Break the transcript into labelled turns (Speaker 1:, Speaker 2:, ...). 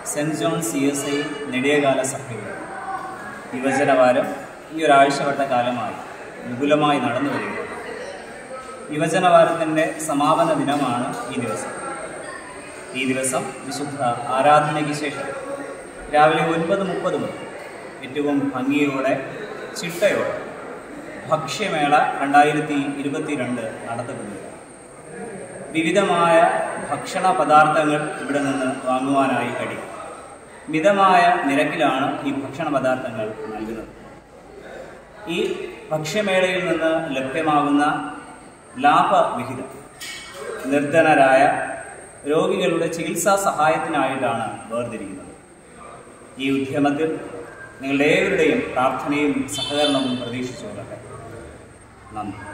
Speaker 1: cent John C S I Nediyakala സഭയുടെ യുവജനവാരം ഈ ഒരാഴ്ചവട്ട കാലമായി വിപുലമായി നടന്നു വരികയാണ് യുവജനവാരത്തിൻ്റെ സമാപന ദിനമാണ് ഈ ദിവസം ഈ ദിവസം വിശുദ്ധ ആരാധനയ്ക്ക് ശേഷം രാവിലെ ഒൻപത് മുപ്പത് മുതൽ ഏറ്റവും ഭംഗിയോടെ ചിട്ടയോടെ ഭക്ഷ്യമേള രണ്ടായിരത്തി ഇരുപത്തിരണ്ട് നടത്തപ്പെടുകയാണ് വിവിധമായ ഭക്ഷണ പദാർത്ഥങ്ങൾ ഇവിടെ നിന്ന് വാങ്ങുവാനായി കഴിയും മിതമായ നിരക്കിലാണ് ഈ ഭക്ഷണ പദാർത്ഥങ്ങൾ നൽകുന്നത് ഈ ഭക്ഷ്യമേളയിൽ നിന്ന് ലഭ്യമാകുന്ന ലാഭവിഹിതം നിർധനരായ രോഗികളുടെ ചികിത്സാ സഹായത്തിനായിട്ടാണ് വേർതിരിക്കുന്നത് ഈ ഉദ്യമത്തിൽ നിങ്ങളുടെ ഏവരുടെയും പ്രാർത്ഥനയും സഹകരണവും പ്രതീക്ഷിച്ചുകൊള്ളട്ടെ നന്ദി